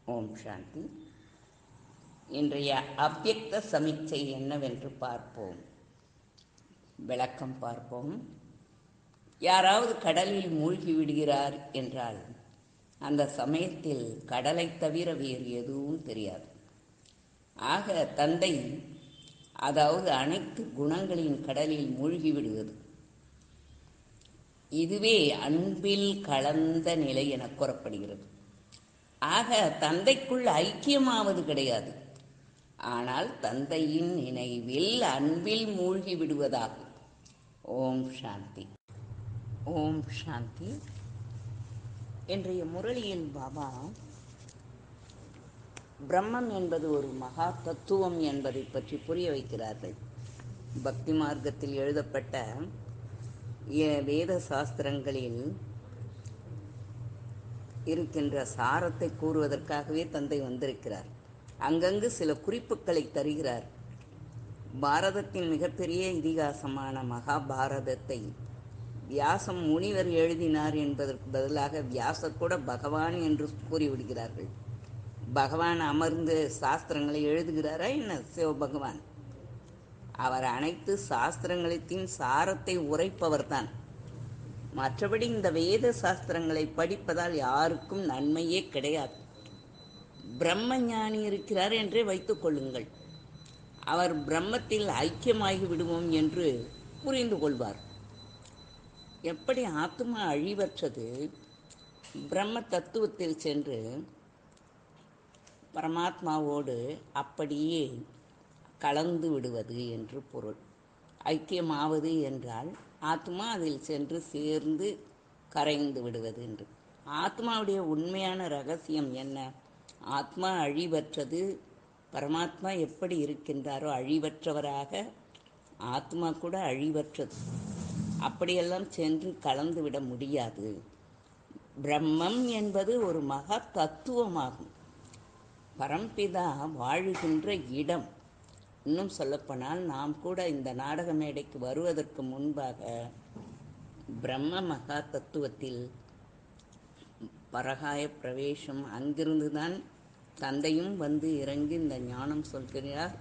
ஓம் சாந்தி இன்றைய அவ்யக்த சமீட்சை என்னவென்று பார்ப்போம் விளக்கம் பார்ப்போம் யாராவது கடலில் மூழ்கி விடுகிறார் என்றால் அந்த சமயத்தில் கடலை தவிர வேறு எதுவும் தெரியாது ஆக தந்தை அதாவது அனைத்து குணங்களின் கடலில் மூழ்கி விடுவது இதுவே அன்பில் கலந்த நிலை என கூறப்படுகிறது ஆக தந்தைக்குள் ஐக்கியமாவது கிடையாது ஆனால் தந்தையின் நினைவில் அன்பில் மூழ்கி விடுவதாகும் ஓம் சாந்தி ஓம் சாந்தி இன்றைய முரளியில் பாபா பிரம்மம் என்பது ஒரு மகா தத்துவம் என்பதை பற்றி புரிய வைக்கிறார்கள் பக்தி மார்க்கத்தில் எழுதப்பட்ட எ- வேத சாஸ்திரங்களில் இருக்கின்ற சாரத்தை கூறுவதற்காகவே தந்தை வந்திருக்கிறார் அங்கங்கு சில குறிப்புகளை தருகிறார் பாரதத்தின் மிகப்பெரிய இதிகாசமான மகாபாரதத்தை வியாசம் முனிவர் எழுதினார் என்பதற்கு பதிலாக வியாசர் கூட பகவான் என்று கூறிவிடுகிறார்கள் பகவான் அமர்ந்து சாஸ்திரங்களை எழுதுகிறாரா என்ன சிவபகவான் அவர் அனைத்து சாஸ்திரங்களின் சாரத்தை உரைப்பவர்தான் மற்றபடி இந்த வேத சாஸ்திரங்களை படிப்பதால் யாருக்கும் நன்மையே கிடையாது பிரம்ம ஞானி இருக்கிறார் என்றே வைத்துக் கொள்ளுங்கள் அவர் பிரம்மத்தில் ஐக்கியமாகி விடுவோம் என்று புரிந்து கொள்வார் எப்படி ஆத்மா அழிவற்றது பிரம்ம தத்துவத்தில் சென்று பரமாத்மாவோடு அப்படியே கலந்து விடுவது என்று பொருள் ஐக்கியமாவது என்றால் ஆத்மா அதில் சென்று சேர்ந்து கரைந்து விடுவது என்று ஆத்மாவுடைய உண்மையான ரகசியம் என்ன ஆத்மா அழிவற்றது பரமாத்மா எப்படி இருக்கின்றாரோ அழிவற்றவராக ஆத்மா கூட அழிவற்றது அப்படியெல்லாம் சென்று கலந்து விட முடியாது பிரம்மம் என்பது ஒரு மகா தத்துவமாகும் பரம்பிதா வாழுகின்ற இடம் இன்னும் சொல்லப்போனால் நாம் கூட இந்த நாடக மேடைக்கு வருவதற்கு முன்பாக பிரம்ம மகா தத்துவத்தில் பரகாய பிரவேசம் அங்கிருந்து தான் தந்தையும் வந்து இறங்கி இந்த ஞானம் சொல்கிறார்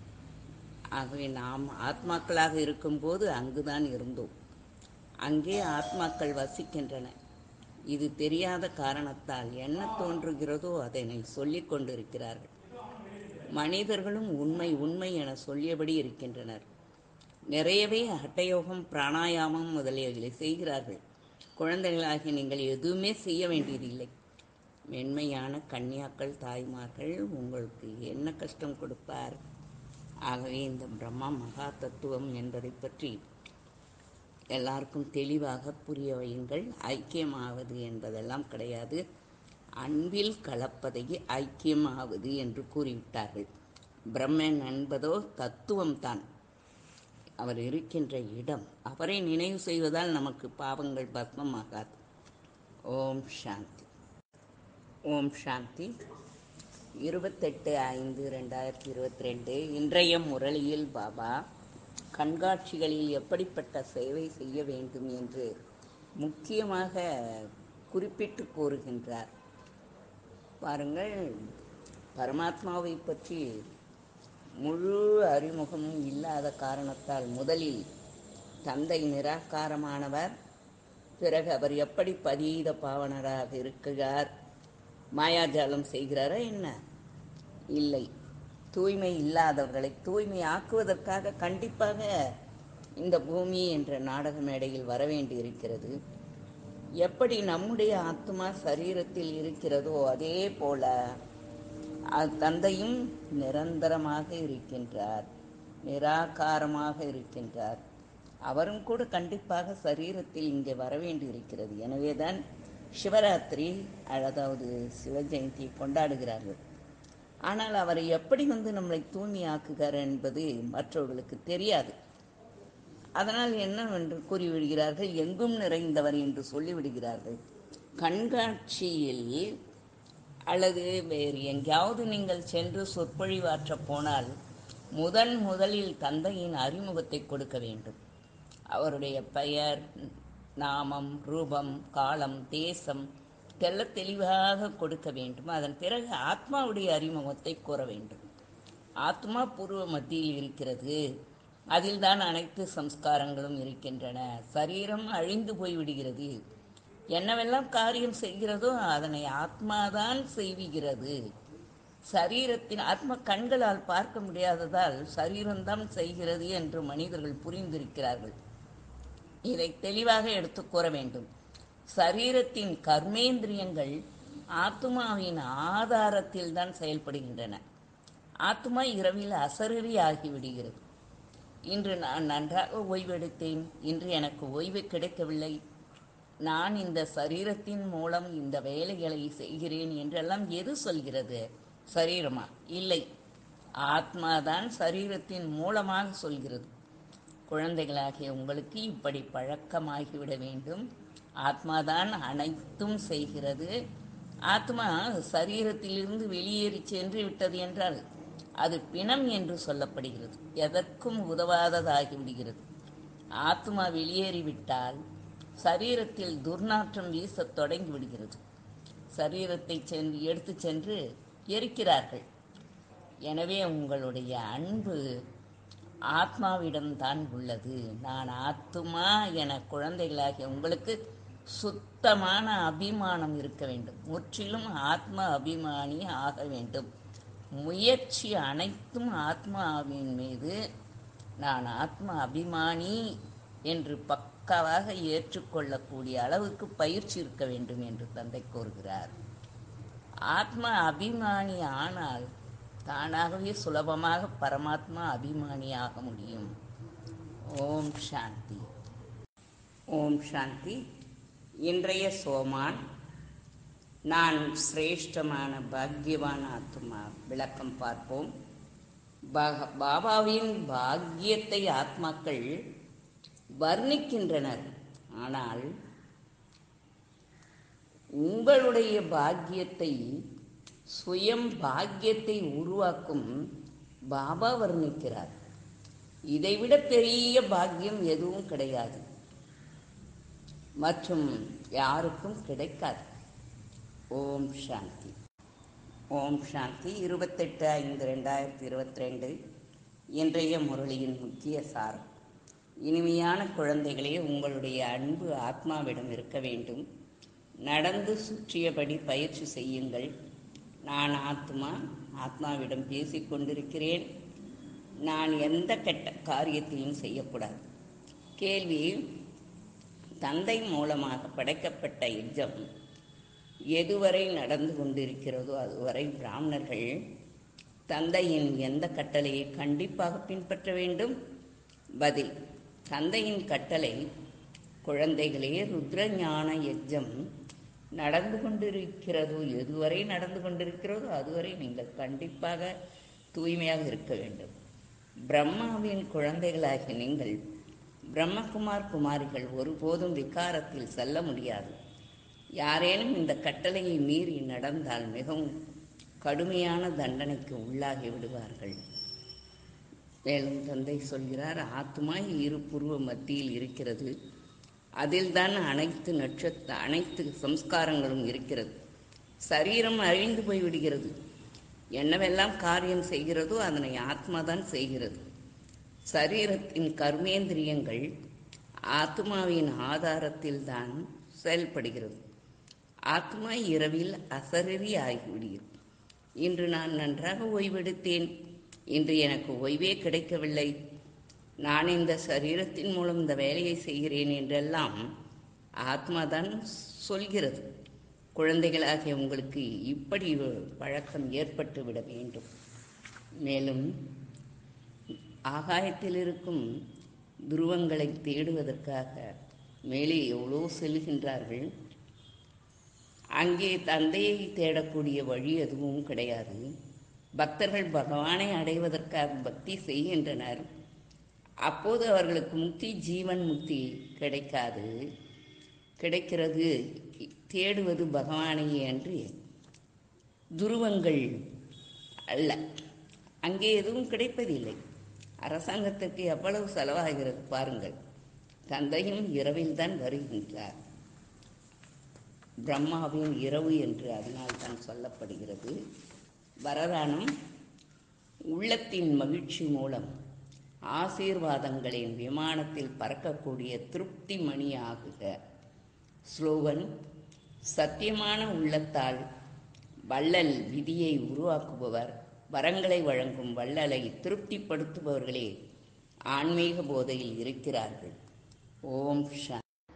ஆகவே நாம் ஆத்மாக்களாக இருக்கும்போது அங்குதான் இருந்தோம் அங்கே ஆத்மாக்கள் வசிக்கின்றன இது தெரியாத காரணத்தால் என்ன தோன்றுகிறதோ அதனை சொல்லிக் கொண்டிருக்கிறார்கள் மனிதர்களும் உண்மை உண்மை என சொல்லியபடி இருக்கின்றனர் நிறையவே ஹட்டயோகம் பிராணாயாமம் முதலியவைகளை செய்கிறார்கள் குழந்தைகளாகி நீங்கள் எதுவுமே செய்ய வேண்டியதில்லை மென்மையான கன்னியாக்கள் தாய்மார்கள் உங்களுக்கு என்ன கஷ்டம் கொடுப்பார் ஆகவே இந்த பிரம்மா மகா தத்துவம் என்பதை பற்றி எல்லாருக்கும் தெளிவாக புரிய வையுங்கள் ஐக்கியமாவது என்பதெல்லாம் கிடையாது அன்பில் கலப்பதை ஐக்கியமாவது என்று கூறிவிட்டார்கள் பிரம்மன் என்பதோ தத்துவம்தான் அவர் இருக்கின்ற இடம் அவரை நினைவு செய்வதால் நமக்கு பாவங்கள் பத்மமாகாது ஓம் சாந்தி ஓம் சாந்தி இருபத்தெட்டு ஐந்து ரெண்டாயிரத்தி இருபத்தி ரெண்டு இன்றைய முரளியில் பாபா கண்காட்சிகளில் எப்படிப்பட்ட சேவை செய்ய வேண்டும் என்று முக்கியமாக குறிப்பிட்டு கூறுகின்றார் பாருங்கள் பரமாத்மாவை பற்றி முழு அறிமுகமும் இல்லாத காரணத்தால் முதலில் தந்தை நிராகாரமானவர் பிறகு அவர் எப்படி பதீத பாவனராக இருக்கிறார் மாயாஜாலம் செய்கிறாரா என்ன இல்லை தூய்மை இல்லாதவர்களை தூய்மை ஆக்குவதற்காக கண்டிப்பாக இந்த பூமி என்ற நாடக மேடையில் வர வேண்டி இருக்கிறது எப்படி நம்முடைய ஆத்மா சரீரத்தில் இருக்கிறதோ அதே போல அ- தந்தையும் நிரந்தரமாக இருக்கின்றார் நிராகாரமாக இருக்கின்றார் அவரும் கூட கண்டிப்பாக சரீரத்தில் இங்கே வர வேண்டி இருக்கிறது எனவேதான் சிவராத்திரி அதாவது சிவஜெயந்தி கொண்டாடுகிறார்கள் ஆனால் அவர் எப்படி வந்து நம்மளை தூய்மையாக்குகிறார் என்பது மற்றவர்களுக்கு தெரியாது அதனால் என்னவென்று கூறிவிடுகிறார்கள் எங்கும் நிறைந்தவர் என்று சொல்லிவிடுகிறார்கள் கண்காட்சியில் அல்லது வேறு எங்கேயாவது நீங்கள் சென்று சொற்பொழிவாற்றப் போனால் முதன் முதலில் தந்தையின் அறிமுகத்தை கொடுக்க வேண்டும் அவருடைய பெயர் நாமம் ரூபம் காலம் தேசம் தெள்ள தெளிவாக கொடுக்க வேண்டும் அதன் பிறகு ஆத்மாவுடைய அறிமுகத்தை கூற வேண்டும் ஆத்மா பூர்வ மத்தியில் இருக்கிறது அதில்தான் அனைத்து சம்ஸ்காரங்களும் இருக்கின்றன சரீரம் அழிந்து போய்விடுகிறது என்னவெல்லாம் காரியம் செய்கிறதோ அதனை ஆத்மாதான் செய்விகிறது சரீரத்தின் ஆத்ம கண்களால் பார்க்க முடியாததால் சரீரம்தான் செய்கிறது என்று மனிதர்கள் புரிந்திருக்கிறார்கள் இதை தெளிவாக எடுத்து கூற வேண்டும் சரீரத்தின் கர்மேந்திரியங்கள் ஆத்மாவின் ஆதாரத்தில் தான் செயல்படுகின்றன ஆத்மா இரவில் அசரறி ஆகிவிடுகிறது இன்று நான் நன்றாக ஓய்வெடுத்தேன் இன்று எனக்கு ஓய்வு கிடைக்கவில்லை நான் இந்த சரீரத்தின் மூலம் இந்த வேலைகளை செய்கிறேன் என்றெல்லாம் எது சொல்கிறது சரீரமா இல்லை ஆத்மாதான் சரீரத்தின் மூலமாக சொல்கிறது குழந்தைகளாகிய உங்களுக்கு இப்படி பழக்கமாகிவிட வேண்டும் ஆத்மாதான் அனைத்தும் செய்கிறது ஆத்மா சரீரத்திலிருந்து வெளியேறி சென்று விட்டது என்றால் அது பிணம் என்று சொல்லப்படுகிறது எதற்கும் உதவாததாகிவிடுகிறது ஆத்மா வெளியேறிவிட்டால் சரீரத்தில் துர்நாற்றம் வீசத் தொடங்கி விடுகிறது சரீரத்தை சென்று எடுத்து சென்று எரிக்கிறார்கள் எனவே உங்களுடைய அன்பு ஆத்மாவிடம்தான் உள்ளது நான் ஆத்மா என குழந்தைகளாகிய உங்களுக்கு சுத்தமான அபிமானம் இருக்க வேண்டும் முற்றிலும் ஆத்ம அபிமானி ஆக வேண்டும் முயற்சி அனைத்தும் ஆத்மாவின் மீது நான் ஆத்ம அபிமானி என்று பக்காவாக ஏற்றுக்கொள்ளக்கூடிய அளவுக்கு பயிற்சி இருக்க வேண்டும் என்று தந்தை கூறுகிறார் ஆத்ம அபிமானி ஆனால் தானாகவே சுலபமாக பரமாத்மா அபிமானியாக முடியும் ஓம் சாந்தி ஓம் சாந்தி இன்றைய சோமான் நான் சிரேஷ்டமான பாக்யவான ஆத்மா விளக்கம் பார்ப்போம் பா- பாபாவின் பாக்கியத்தை ஆத்மாக்கள் வர்ணிக்கின்றனர் ஆனால் உங்களுடைய பாக்கியத்தை சுயம் பாக்கியத்தை உருவாக்கும் பாபா வர்ணிக்கிறார் இதைவிட பெரிய பாக்கியம் எதுவும் கிடையாது மற்றும் யாருக்கும் கிடைக்காது ஓம் சாந்தி ஓம் சாந்தி இருபத்தெட்டு ஐந்து ரெண்டாயிரத்தி இருபத்தி ரெண்டு இன்றைய முரளியின் முக்கிய சாரம் இனிமையான குழந்தைகளே உங்களுடைய அன்பு ஆத்மாவிடம் இருக்க வேண்டும் நடந்து சுற்றியபடி பயிற்சி செய்யுங்கள் நான் ஆத்மா ஆத்மாவிடம் பேசிக் கொண்டிருக்கிறேன் நான் எந்த கெட்ட காரியத்தையும் செய்யக்கூடாது கேள்வி தந்தை மூலமாக படைக்கப்பட்ட யுத்தம் எதுவரை நடந்து கொண்டிருக்கிறதோ அதுவரை பிராமணர்கள் தந்தையின் எந்த கட்டளையை கண்டிப்பாக பின்பற்ற வேண்டும் பதில் தந்தையின் கட்டளை குழந்தைகளே ருத்ர ஞான யஜ்ஜம் நடந்து கொண்டிருக்கிறதோ எதுவரை நடந்து கொண்டிருக்கிறதோ அதுவரை நீங்கள் கண்டிப்பாக தூய்மையாக இருக்க வேண்டும் பிரம்மாவின் குழந்தைகளாகிய நீங்கள் பிரம்மகுமார் குமாரிகள் ஒருபோதும் விகாரத்தில் செல்ல முடியாது யாரேனும் இந்த கட்டளையை மீறி நடந்தால் மிகவும் கடுமையான தண்டனைக்கு உள்ளாகி விடுவார்கள் மேலும் தந்தை சொல்கிறார் ஆத்மா இரு புருவ மத்தியில் இருக்கிறது அதில்தான் அனைத்து நட்சத்திர அனைத்து சம்ஸ்காரங்களும் இருக்கிறது சரீரம் அழிந்து போய்விடுகிறது என்னவெல்லாம் காரியம் செய்கிறதோ அதனை ஆத்மா தான் செய்கிறது சரீரத்தின் கர்மேந்திரியங்கள் ஆத்மாவின் ஆதாரத்தில் தான் செயல்படுகிறது ஆத்மா இரவில் அசரறி ஆகிவிடுகிறது இன்று நான் நன்றாக ஓய்வெடுத்தேன் இன்று எனக்கு ஓய்வே கிடைக்கவில்லை நான் இந்த சரீரத்தின் மூலம் இந்த வேலையை செய்கிறேன் என்றெல்லாம் ஆத்மாதான் சொல்கிறது குழந்தைகளாகிய உங்களுக்கு இப்படி ஒரு பழக்கம் ஏற்பட்டு விட வேண்டும் மேலும் ஆகாயத்தில் இருக்கும் துருவங்களை தேடுவதற்காக மேலே எவ்வளோ செல்கின்றார்கள் அங்கே தந்தையை தேடக்கூடிய வழி எதுவும் கிடையாது பக்தர்கள் பகவானை அடைவதற்காக பக்தி செய்கின்றனர் அப்போது அவர்களுக்கு முக்தி ஜீவன் முக்தி கிடைக்காது கிடைக்கிறது தேடுவது பகவானையே அன்று துருவங்கள் அல்ல அங்கே எதுவும் கிடைப்பதில்லை அரசாங்கத்திற்கு எவ்வளவு செலவாகிறது பாருங்கள் தந்தையும் இரவில் தான் வருகின்றார் பிரம்மாவின் இரவு என்று அதனால் தான் சொல்லப்படுகிறது வரதானம் உள்ளத்தின் மகிழ்ச்சி மூலம் ஆசீர்வாதங்களின் விமானத்தில் பறக்கக்கூடிய திருப்தி மணி ஆகுக ஸ்லோகன் சத்தியமான உள்ளத்தால் வள்ளல் விதியை உருவாக்குபவர் வரங்களை வழங்கும் வள்ளலை திருப்திப்படுத்துபவர்களே ஆன்மீக போதையில் இருக்கிறார்கள் ஓம் ஷா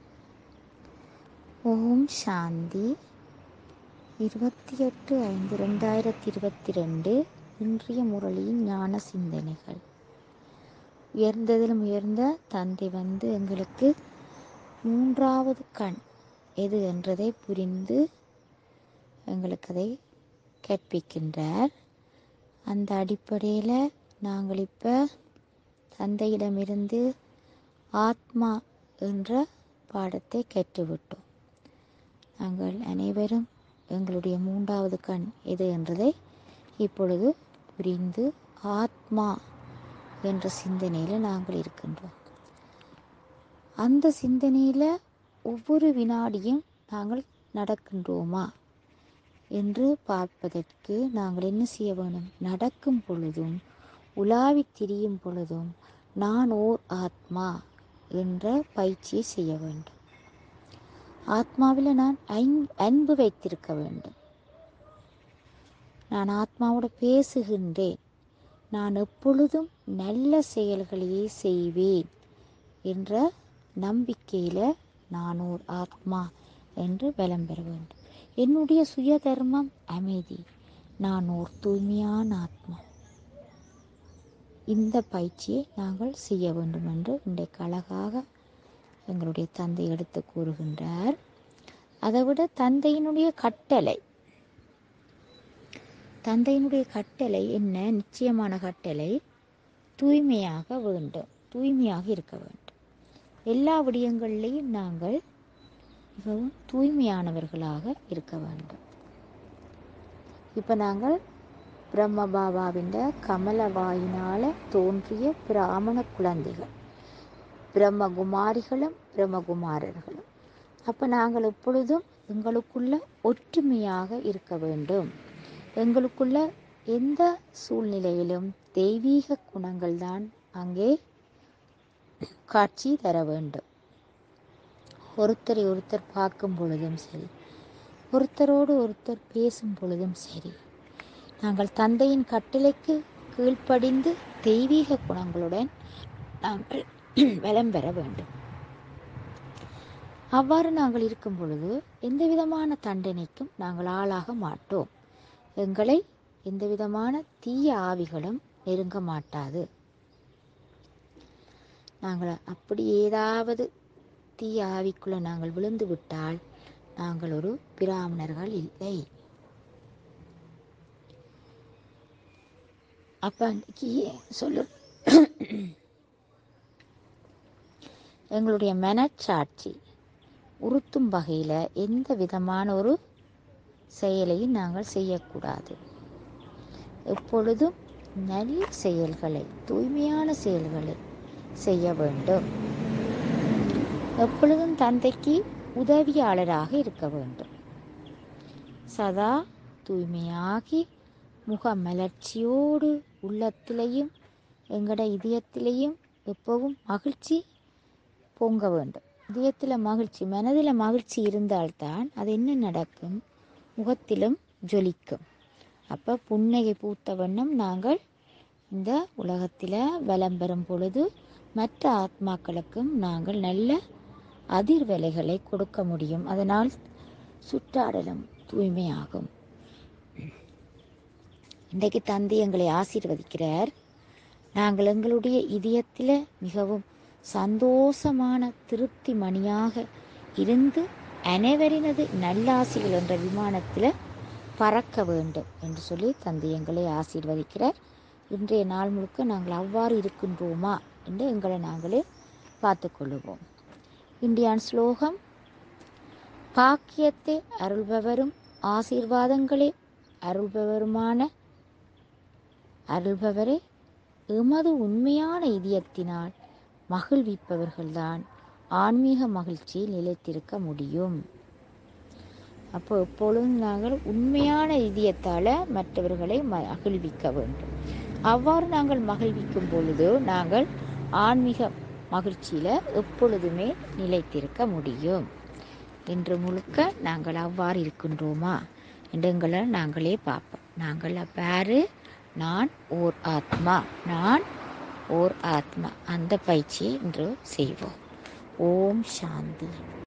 ஓம் சாந்தி இருபத்தி எட்டு ஐந்து ரெண்டாயிரத்தி இருபத்தி ரெண்டு இன்றைய முரளியின் ஞான சிந்தனைகள் உயர்ந்ததிலும் உயர்ந்த தந்தை வந்து எங்களுக்கு மூன்றாவது கண் எது என்றதை புரிந்து எங்களுக்கு அதை கற்பிக்கின்றார் அந்த அடிப்படையில் நாங்கள் இப்போ தந்தையிடமிருந்து ஆத்மா என்ற பாடத்தை கற்றுவிட்டோம் நாங்கள் அனைவரும் எங்களுடைய மூன்றாவது கண் எது என்றதை இப்பொழுது புரிந்து ஆத்மா என்ற சிந்தனையில் நாங்கள் இருக்கின்றோம் அந்த சிந்தனையில் ஒவ்வொரு வினாடியும் நாங்கள் நடக்கின்றோமா என்று பார்ப்பதற்கு நாங்கள் என்ன செய்ய வேணும் நடக்கும் பொழுதும் உலாவி திரியும் பொழுதும் நான் ஓர் ஆத்மா என்ற பயிற்சியை செய்ய வேண்டும் ஆத்மாவில் நான் அன்பு வைத்திருக்க வேண்டும் நான் ஆத்மாவோட பேசுகின்றேன் நான் எப்பொழுதும் நல்ல செயல்களையே செய்வேன் என்ற நம்பிக்கையில் நான் ஓர் ஆத்மா என்று பலம் பெற வேண்டும் என்னுடைய சுய தர்மம் அமைதி நான் ஓர் தூய்மையான ஆத்மா இந்த பயிற்சியை நாங்கள் செய்ய வேண்டும் என்று இன்றைக்கு அழகாக எங்களுடைய தந்தை எடுத்து கூறுகின்றார் அதை விட தந்தையினுடைய கட்டளை தந்தையினுடைய கட்டளை என்ன நிச்சயமான கட்டளை தூய்மையாக வேண்டும் தூய்மையாக இருக்க வேண்டும் எல்லா விடயங்களிலையும் நாங்கள் மிகவும் தூய்மையானவர்களாக இருக்க வேண்டும் இப்போ நாங்கள் பிரம்ம பாபாவின் கமல வாயினால தோன்றிய பிராமண குழந்தைகள் பிரம்மகுமாரிகளும் பிரம்மகுமாரர்களும் அப்போ நாங்கள் எப்பொழுதும் எங்களுக்குள்ள ஒற்றுமையாக இருக்க வேண்டும் எங்களுக்குள்ள எந்த சூழ்நிலையிலும் தெய்வீக குணங்கள் தான் அங்கே காட்சி தர வேண்டும் ஒருத்தரை ஒருத்தர் பார்க்கும் பொழுதும் சரி ஒருத்தரோடு ஒருத்தர் பேசும் பொழுதும் சரி நாங்கள் தந்தையின் கட்டளைக்கு கீழ்ப்படிந்து தெய்வீக குணங்களுடன் நாங்கள் வலம் பெற வேண்டும் அவ்வாறு நாங்கள் இருக்கும் பொழுது எந்த விதமான தண்டனைக்கும் நாங்கள் ஆளாக மாட்டோம் எங்களை எந்த விதமான தீய ஆவிகளும் நெருங்க மாட்டாது நாங்கள் அப்படி ஏதாவது தீய ஆவிக்குள்ள நாங்கள் விழுந்து விட்டால் நாங்கள் ஒரு பிராமணர்கள் இல்லை அப்ப அன்னைக்கு சொல்லு எங்களுடைய மனச்சாட்சி உறுத்தும் வகையில் எந்த விதமான ஒரு செயலையும் நாங்கள் செய்யக்கூடாது எப்பொழுதும் நல்ல செயல்களை தூய்மையான செயல்களை செய்ய வேண்டும் எப்பொழுதும் தந்தைக்கு உதவியாளராக இருக்க வேண்டும் சதா தூய்மையாகி முகமலர்ச்சியோடு உள்ளத்திலையும் எங்கட இதயத்திலையும் எப்பவும் மகிழ்ச்சி பொங்க வேண்டும் இதயத்தில் மகிழ்ச்சி மனதில் மகிழ்ச்சி இருந்தால்தான் அது என்ன நடக்கும் முகத்திலும் ஜொலிக்கும் அப்போ புன்னகை பூத்த வண்ணம் நாங்கள் இந்த உலகத்தில் வலம் பெறும் பொழுது மற்ற ஆத்மாக்களுக்கும் நாங்கள் நல்ல அதிர்வலைகளை கொடுக்க முடியும் அதனால் சுற்றாடலும் தூய்மையாகும் இன்றைக்கு தந்தை எங்களை ஆசீர்வதிக்கிறார் நாங்கள் எங்களுடைய இதயத்தில் மிகவும் சந்தோஷமான திருப்தி மணியாக இருந்து அனைவரினது நல்லாசிகள் என்ற விமானத்தில் பறக்க வேண்டும் என்று சொல்லி தந்தை எங்களை ஆசீர்வதிக்கிறார் இன்றைய நாள் முழுக்க நாங்கள் அவ்வாறு இருக்கின்றோமா என்று எங்களை நாங்களே பார்த்து கொள்ளுவோம் இந்தியான் ஸ்லோகம் பாக்கியத்தை அருள்பவரும் ஆசீர்வாதங்களே அருள்பவருமான அருள்பவரே எமது உண்மையான இதயத்தினால் மகிழ்விப்பவர்கள்தான் ஆன்மீக மகிழ்ச்சியில் நிலைத்திருக்க முடியும் அப்போ எப்பொழுதும் நாங்கள் உண்மையான இதயத்தால் மற்றவர்களை மகிழ்விக்க வேண்டும் அவ்வாறு நாங்கள் மகிழ்விக்கும் பொழுது நாங்கள் ஆன்மீக மகிழ்ச்சியில் எப்பொழுதுமே நிலைத்திருக்க முடியும் இன்று முழுக்க நாங்கள் அவ்வாறு இருக்கின்றோமா என்று எங்களை நாங்களே பார்ப்போம் நாங்கள் அவ்வாறு நான் ஓர் ஆத்மா நான் ஓர் ஆத்மா அந்த பயிற்சியை இன்று செய்வோம் ஓம் சாந்தி